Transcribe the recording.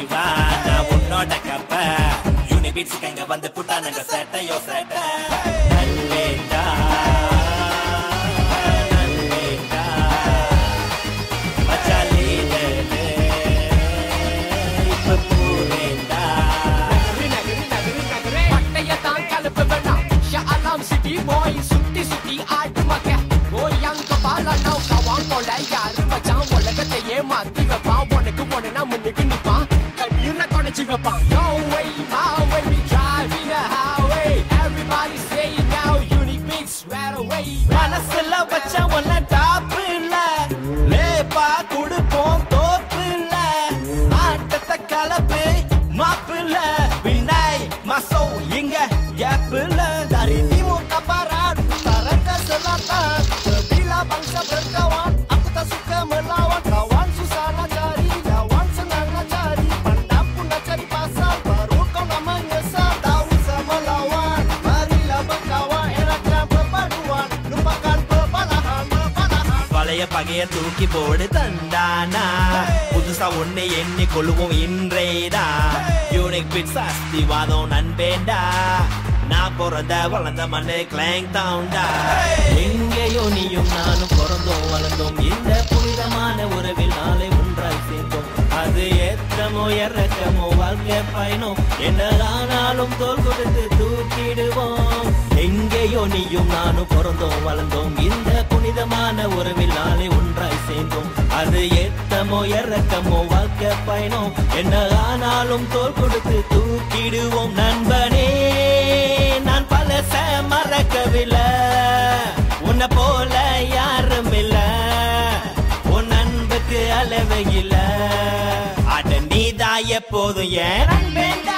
வா நான் உன்னோட கப்ப யூனிபிட்ஸ்க்கு இங்க வந்து புட்டானுங்க சேட்டையோ சேட்டை நன்வேண்டா நன்வேண்டா மச்சாலீலே இப்ப பூவேண்டா பட்டையத்தான் கலப்பு வேண்டாம் ஷாலாம் சிட்டி போய் சுத்தி சுத்தி ஆட்டு மக்க போய் அங்க பாலா நௌகா வாங்கோல யாரு மச்சான் உலகத்தை ஏமாத்தி வைப்பான் உனக்கு ஒண்ணுனா முன்னுக்கு நிப்பான் கண்ணீர்ல குறைச்சு வைப்பான் Yo way my way we driving the highway everybody say it now unique mix right away மனசுல வச்ச ஒன்ன டாப் இல்ல லேப்பா குடுப்போம் தோப்பு இல்ல ஆட்டத்தை கலப்பு மாப்பு இல்ல வினாய் மசோ இங்க கேப் இல்ல dari timur ke barat utara ke selatan bila bangsa berkawan aku tak suka melawan kawan susah nak cari lawan senang nak cari pandang pun nak cari pasal baru kau nak menyesal tak usah melawan marilah berkawan eratkan perpaduan lupakan perbalahan perbalahan பழைய பகைய தூக்கி போடு தந்தானா புதுசா ஒண்ணு எண்ணி கொள்வோம் இன்றேடா unique bits அஸ்திவாதம் நண்பேண்டா நான் பிறந்த வளர்ந்த மண்ணு கிளாங் தாண்டா எங்கேயோ நீயும் நானும் பிறந்தோம் வளர்ந்தோம் இந்த புனிதமான உறவில் நாளை ஒன்றாய் சேர்ந்தோம் அது ஏற்றமோ இறக்கமோ வாழ்க்கை பயணம் என்னதானாலும் தோல் கொடுத்து தூக்கிடுவோம் எங்கேயோ நீயும் நானும் பிறந்தோம் வளர்ந்தோம் இந்த புனிதமான உறவில் நாளை ஒன்றாய் சேர்ந்தோம் அது ஏத்தமோ இறக்கமோ வாழ்க்கை பயணம் என்னதானாலும் தோல் கொடுத்து தூக்கிடுவோம் நண்பனே நான் பழச மறக்கவில்லை உன்னை போல யாரும் இல்ல உன் அன்புக்கு அளவு இல்ல அட நீதான் எப்போதும் ஏன் நண்பேண்டா